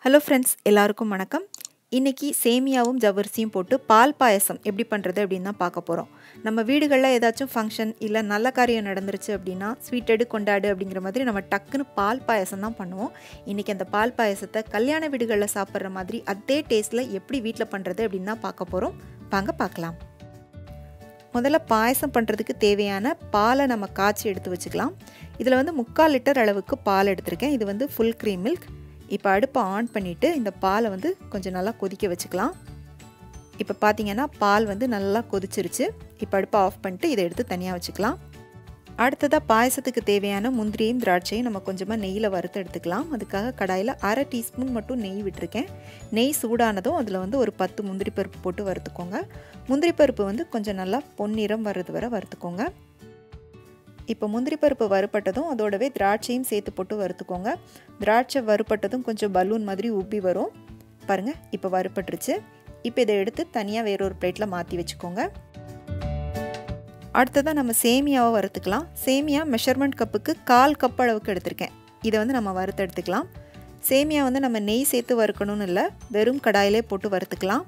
hello friends எல்லாருக்கும் வணக்கம் இன்றைக்கி சேமியாவும் ஜவ்வரிசியும் போட்டு பால் பாயசம் எப்படி பண்ணுறது அப்படின்னு தான் பார்க்க போகிறோம் நம்ம வீடுகளில் ஏதாச்சும் ஃபங்க்ஷன் இல்லை நல்ல காரியம் நடந்துருச்சு அப்படின்னா ஸ்வீட் எடு கொண்டாடு அப்படிங்கிற மாதிரி நம்ம டக்குன்னு பால் பாயசம் தான் பண்ணுவோம் இன்றைக்கி அந்த பால் பாயசத்தை கல்யாண வீடுகளில் சாப்பிட்ற மாதிரி அதே டேஸ்ட்டில் எப்படி வீட்டில் பண்ணுறது அப்படின்னு தான் பார்க்க போகிறோம் வாங்க பார்க்கலாம் முதல்ல பாயசம் பண்ணுறதுக்கு தேவையான பாலை நம்ம காய்ச்சி எடுத்து வச்சுக்கலாம் இதில் வந்து முக்கால் லிட்டர் அளவுக்கு பால் எடுத்திருக்கேன் இது வந்து ஃபுல் க்ரீம் மில்க் இப்போ அடுப்பை ஆன் பண்ணிவிட்டு இந்த பாலை வந்து கொஞ்சம் நல்லா கொதிக்க வச்சுக்கலாம் இப்போ பார்த்தீங்கன்னா பால் வந்து நல்லா கொதிச்சிருச்சு இப்போ அடுப்பை ஆஃப் பண்ணிட்டு இதை எடுத்து தனியாக வச்சுக்கலாம் அடுத்ததாக பாயசத்துக்கு தேவையான முந்திரியும் திராட்சையும் நம்ம கொஞ்சமாக நெய்யில் வறுத்து எடுத்துக்கலாம் அதுக்காக கடாயில் அரை டீஸ்பூன் மட்டும் நெய் விட்டுருக்கேன் நெய் சூடானதும் அதில் வந்து ஒரு பத்து முந்திரி பருப்பு போட்டு வறுத்துக்கோங்க முந்திரி பருப்பு வந்து கொஞ்சம் நல்லா பொன்னிறம் வர்றது வரை வறுத்துக்கோங்க இப்போ முந்திரி பருப்பு வறுப்பட்டதும் அதோடவே திராட்சையும் சேர்த்து போட்டு வறுத்துக்கோங்க திராட்சை வறுப்பட்டதும் கொஞ்சம் பலூன் மாதிரி உப்பி வரும் பாருங்கள் இப்போ வறுப்பட்டுருச்சு இப்போ இதை எடுத்து தனியாக வேறொரு பிளேட்டில் மாற்றி வச்சுக்கோங்க அடுத்ததாக நம்ம சேமியாவை வறுத்துக்கலாம் சேமியா மெஷர்மெண்ட் கப்புக்கு கால் கப் அளவுக்கு எடுத்திருக்கேன் இதை வந்து நம்ம வறுத்து எடுத்துக்கலாம் சேமியா வந்து நம்ம நெய் சேர்த்து வறுக்கணும்னு இல்லை வெறும் கடாயிலே போட்டு வறுத்துக்கலாம்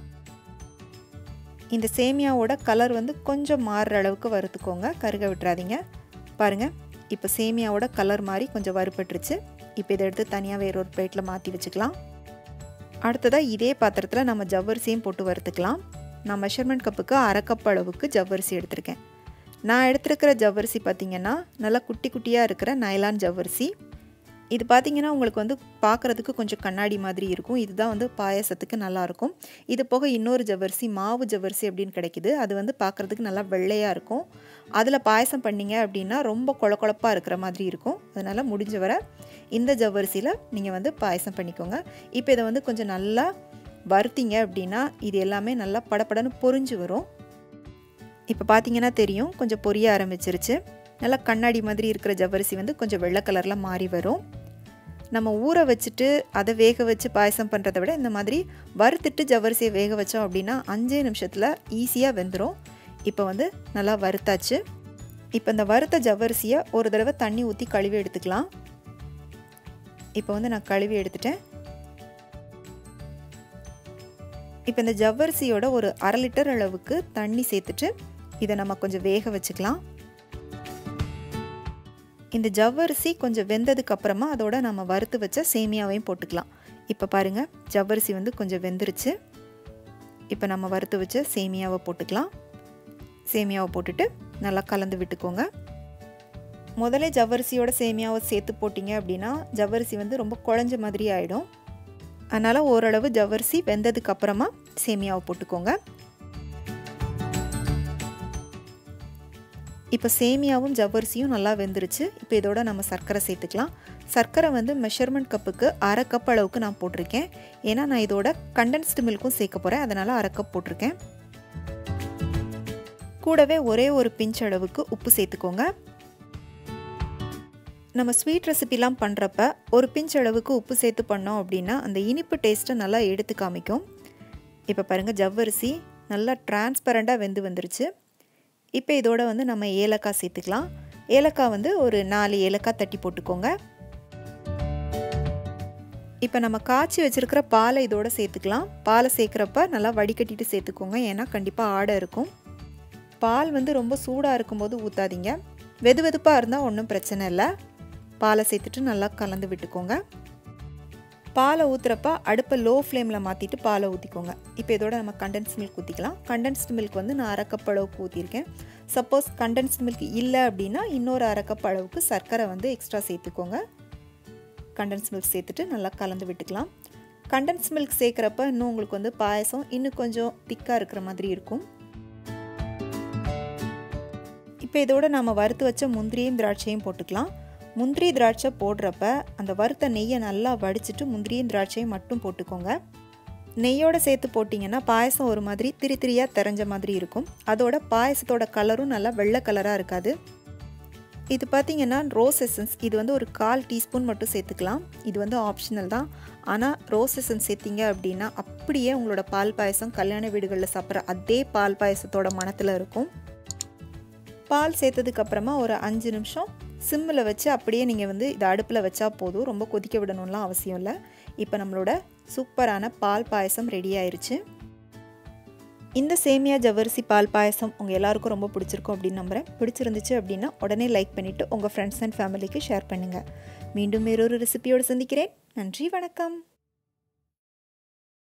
இந்த சேமியாவோட கலர் வந்து கொஞ்சம் மாறுற அளவுக்கு வறுத்துக்கோங்க கருக விட்டுறாதீங்க பாருங்கள் இப்போ சேமியாவோட கலர் மாதிரி கொஞ்சம் வறுப்பட்டுருச்சு இப்போ இதை எடுத்து தனியாக வேற ஒரு பிளேட்டில் மாற்றி வச்சுக்கலாம் அடுத்ததாக இதே பாத்திரத்தில் நம்ம ஜவ்வரிசியும் போட்டு வறுத்துக்கலாம் நான் மெஷர்மெண்ட் கப்புக்கு அரை கப் அளவுக்கு ஜவ்வரிசி எடுத்திருக்கேன் நான் எடுத்துருக்கிற ஜவ்வரிசி பார்த்திங்கன்னா நல்லா குட்டி குட்டியாக இருக்கிற நைலான் ஜவ்வரிசி இது பார்த்திங்கன்னா உங்களுக்கு வந்து பார்க்குறதுக்கு கொஞ்சம் கண்ணாடி மாதிரி இருக்கும் இதுதான் வந்து பாயசத்துக்கு நல்லாயிருக்கும் இது போக இன்னொரு ஜவ்வரிசி மாவு ஜவ்வரிசி அப்படின்னு கிடைக்கிது அது வந்து பார்க்குறதுக்கு நல்லா வெள்ளையாக இருக்கும் அதில் பாயசம் பண்ணிங்க அப்படின்னா ரொம்ப கொழக்கொழப்பாக இருக்கிற மாதிரி இருக்கும் அதனால் முடிஞ்ச வர இந்த ஜவ்வரிசியில் நீங்கள் வந்து பாயசம் பண்ணிக்கோங்க இப்போ இதை வந்து கொஞ்சம் நல்லா வறுத்தீங்க அப்படின்னா இது எல்லாமே நல்லா படப்படன்னு பொறிஞ்சு வரும் இப்போ பார்த்தீங்கன்னா தெரியும் கொஞ்சம் பொரிய ஆரம்பிச்சிருச்சு நல்லா கண்ணாடி மாதிரி இருக்கிற ஜவ்வரிசி வந்து கொஞ்சம் வெள்ளை கலரில் மாறி வரும் நம்ம ஊற வச்சுட்டு அதை வேக வச்சு பாயசம் பண்ணுறதை விட இந்த மாதிரி வறுத்துட்டு ஜவ்வரிசியை வேக வச்சோம் அப்படின்னா அஞ்சே நிமிஷத்தில் ஈஸியாக வெந்துடும் இப்போ வந்து நல்லா வறுத்தாச்சு இப்போ இந்த வறுத்த ஜவ்வரிசியை ஒரு தடவை தண்ணி ஊற்றி கழுவி எடுத்துக்கலாம் இப்போ வந்து நான் கழுவி எடுத்துட்டேன் இப்போ இந்த ஜவ்வரிசியோட ஒரு அரை லிட்டர் அளவுக்கு தண்ணி சேர்த்துட்டு இதை நம்ம கொஞ்சம் வேக வச்சுக்கலாம் இந்த ஜவ்வரிசி கொஞ்சம் வெந்ததுக்கு அப்புறமா அதோட நம்ம வறுத்து வச்ச சேமியாவையும் போட்டுக்கலாம் இப்போ பாருங்கள் ஜவ்வரிசி வந்து கொஞ்சம் வெந்துருச்சு இப்போ நம்ம வறுத்து வச்ச சேமியாவை போட்டுக்கலாம் சேமியாவை போட்டுட்டு நல்லா கலந்து விட்டுக்கோங்க முதல்ல ஜவ்வரிசியோட சேமியாவை சேர்த்து போட்டிங்க அப்படின்னா ஜவ்வரிசி வந்து ரொம்ப குழஞ்ச மாதிரி ஆகிடும் அதனால் ஓரளவு ஜவ்வரிசி வெந்ததுக்கு அப்புறமா சேமியாவை போட்டுக்கோங்க இப்போ சேமியாவும் ஜவ்வரிசியும் நல்லா வெந்துருச்சு இப்போ இதோட நம்ம சர்க்கரை சேர்த்துக்கலாம் சர்க்கரை வந்து மெஷர்மெண்ட் கப்புக்கு அரை கப் அளவுக்கு நான் போட்டிருக்கேன் ஏன்னா நான் இதோட கண்டென்ஸ்டு மில்க்கும் சேர்க்க போகிறேன் அதனால் அரை கப் போட்டிருக்கேன் கூடவே ஒரே ஒரு பிஞ்ச் அளவுக்கு உப்பு சேர்த்துக்கோங்க நம்ம ஸ்வீட் ரெசிபிலாம் பண்ணுறப்ப ஒரு பிஞ்ச் அளவுக்கு உப்பு சேர்த்து பண்ணோம் அப்படின்னா அந்த இனிப்பு டேஸ்ட்டை நல்லா எடுத்து காமிக்கும் இப்போ பாருங்கள் ஜவ்வரிசி நல்லா டிரான்ஸ்பரண்ட்டாக வெந்து வந்துருச்சு இப்போ இதோட வந்து நம்ம ஏலக்காய் சேர்த்துக்கலாம் ஏலக்காய் வந்து ஒரு நாலு ஏலக்காய் தட்டி போட்டுக்கோங்க இப்போ நம்ம காய்ச்சி வச்சுருக்கிற பாலை இதோட சேர்த்துக்கலாம் பாலை சேர்க்குறப்ப நல்லா வடிகட்டிட்டு சேர்த்துக்கோங்க ஏன்னா கண்டிப்பாக ஆடை இருக்கும் பால் வந்து ரொம்ப சூடாக இருக்கும்போது ஊற்றாதீங்க வெது வெதுப்பாக இருந்தால் ஒன்றும் பிரச்சனை இல்லை பாலை சேர்த்துட்டு நல்லா கலந்து விட்டுக்கோங்க பாலை ஊற்றுறப்ப அடுப்பை லோ ஃப்ளேமில் மாற்றிட்டு பாலை ஊற்றிக்கோங்க இப்போ இதோட நம்ம கண்டென்ஸ் மில்க் ஊற்றிக்கலாம் கண்டென்ஸ்டு மில்க் வந்து நான் அரை கப் அளவுக்கு ஊற்றிருக்கேன் சப்போஸ் கண்டென்ஸ்டு மில்க் இல்லை அப்படின்னா இன்னொரு அரை கப் அளவுக்கு சர்க்கரை வந்து எக்ஸ்ட்ரா சேர்த்துக்கோங்க கண்டென்ஸ் மில்க் சேர்த்துட்டு நல்லா கலந்து விட்டுக்கலாம் கண்டென்ஸ் மில்க் சேர்க்குறப்ப இன்னும் உங்களுக்கு வந்து பாயசம் இன்னும் கொஞ்சம் திக்காக இருக்கிற மாதிரி இருக்கும் இப்போ இதோட நம்ம வறுத்து வச்ச முந்திரியும் திராட்சையும் போட்டுக்கலாம் முந்திரி திராட்சை போடுறப்ப அந்த வறுத்த நெய்யை நல்லா வடிச்சிட்டு முந்திரியும் திராட்சையும் மட்டும் போட்டுக்கோங்க நெய்யோடு சேர்த்து போட்டிங்கன்னா பாயசம் ஒரு மாதிரி திரி திரியாக தெரிஞ்ச மாதிரி இருக்கும் அதோட பாயசத்தோட கலரும் நல்லா வெள்ளை கலராக இருக்காது இது பார்த்திங்கன்னா ரோஸ் எசன்ஸ் இது வந்து ஒரு கால் டீஸ்பூன் மட்டும் சேர்த்துக்கலாம் இது வந்து ஆப்ஷனல் தான் ஆனால் ரோஸ் எசன்ஸ் சேர்த்திங்க அப்படின்னா அப்படியே உங்களோட பால் பாயசம் கல்யாண வீடுகளில் சாப்பிட்ற அதே பால் பாயசத்தோட மனத்தில் இருக்கும் பால் சேர்த்ததுக்கப்புறமா ஒரு அஞ்சு நிமிஷம் சிம்மில் வச்சு அப்படியே நீங்கள் வந்து இதை அடுப்பில் வச்சா போதும் ரொம்ப கொதிக்க விடணும்லாம் அவசியம் இல்லை இப்போ நம்மளோட சூப்பரான பால் பாயசம் ரெடி ஆயிருச்சு இந்த சேமியா ஜவ்வரிசி பால் பாயசம் உங்கள் எல்லாருக்கும் ரொம்ப பிடிச்சிருக்கும் அப்படின்னு நம்புகிறேன் பிடிச்சிருந்துச்சு அப்படின்னா உடனே லைக் பண்ணிவிட்டு உங்கள் ஃப்ரெண்ட்ஸ் அண்ட் ஃபேமிலிக்கு ஷேர் பண்ணுங்கள் மீண்டும் வேறொரு ரெசிபியோடு சந்திக்கிறேன் நன்றி வணக்கம்